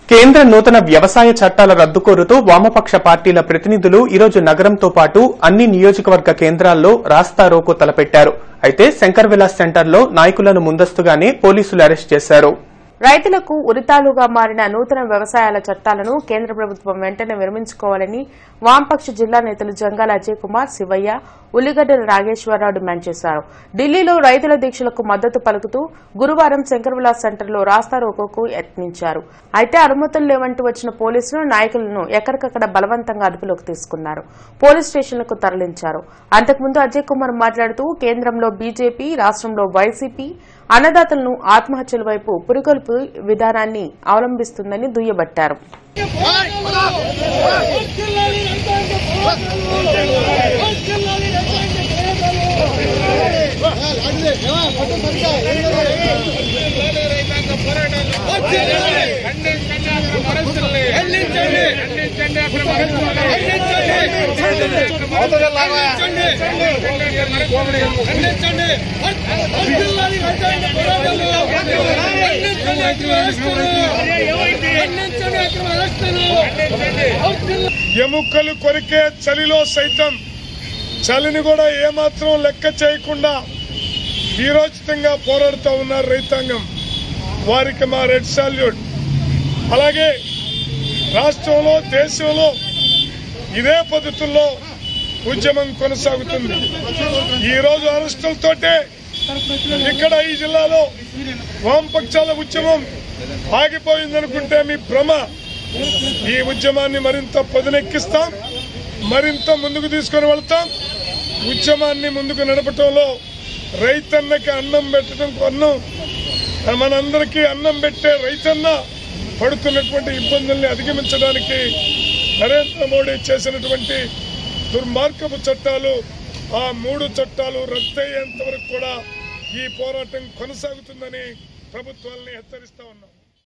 కేంద్ర నూతన వ్యవసాయ చట్టాల రద్దు కోరుతూ వామపక్ష పార్టీల ప్రతినిధులు ఈరోజు నగరంతో పాటు అన్ని నియోజకవర్గ కేంద్రాల్లో రాస్తారోకో తలపెట్టారు అయితే శంకర్ విలాస్ సెంటర్లో నాయకులను ముందస్తుగానే పోలీసులు అరెస్ట్ చేశారు రైతులకు ఉరితాలుగా మారిన నూతన వ్యవసాయాల చట్టాలను కేంద్ర ప్రభుత్వం వెంటనే విరమించుకోవాలని వామపక్ష జిల్లా నేతలు జంగాల అజయ్ కుమార్ శివయ్య ఉల్లిగడ్డల నాగేశ్వరరావు డిమాండ్ చేశారు ఢిల్లీలో రైతుల దీక్షలకు మద్దతు పలుకుతూ గురువారం శంకర్ విలాస్ సెంటర్లో రాస్తారోకోకు యత్నించారు అయితే అనుమతులు లేవంటూ వచ్చిన పోలీసులు నాయకులను ఎక్కడికక్కడ బలవంతంగా అదుపులోకి తీసుకున్నారు పోలీస్ స్టేషన్లకు తరలించారు అంతకుముందు అజయ్ కుమార్ మాట్లాడుతూ కేంద్రంలో బీజేపీ రాష్ట్రంలో వైసీపీ అన్నదాతలను ఆత్మహత్యల వైపు పురికొల్పు విధానాన్ని అవలంబిస్తుందని దుయ్యబట్టారు ఎముకలు కొరికే చలిలో సైతం చలిని కూడా ఏమాత్రం లెక్క చేయకుండా వీరోచితంగా పోరాడుతూ ఉన్నారు రైతాంగం వారికి మా రెడ్ సాల్యూట్ అలాగే రాష్ట్రంలో దేశంలో ఇదే పద్ధతుల్లో ఉద్యమం కొనసాగుతుంది ఈ రోజు అరెస్టులతోటే ఇక్కడ ఈ జిల్లాలో వామపక్షాల ఉద్యమం ఆగిపోయిందనుకుంటే మీ భ్రమ ఈ ఉద్యమాన్ని మరింత పదునెక్కిస్తాం మరింత ముందుకు తీసుకొని వెళ్తాం ఉద్యమాన్ని ముందుకు నడపటంలో రైతన్నకి అన్నం పెట్టడం అన్నం మనందరికీ అన్నం పెట్టే రైతన్న పడుతున్నటువంటి ఇబ్బందుల్ని అధిగమించడానికి నరేంద్ర మోడీ చేసినటువంటి దుర్మార్గపు చట్టాలు ఆ మూడు చట్టాలు రద్దయ్యేంత వరకు కూడా ఈ పోరాటం కొనసాగుతుందని ప్రభుత్వాల్ని హెచ్చరిస్తా ఉన్నాం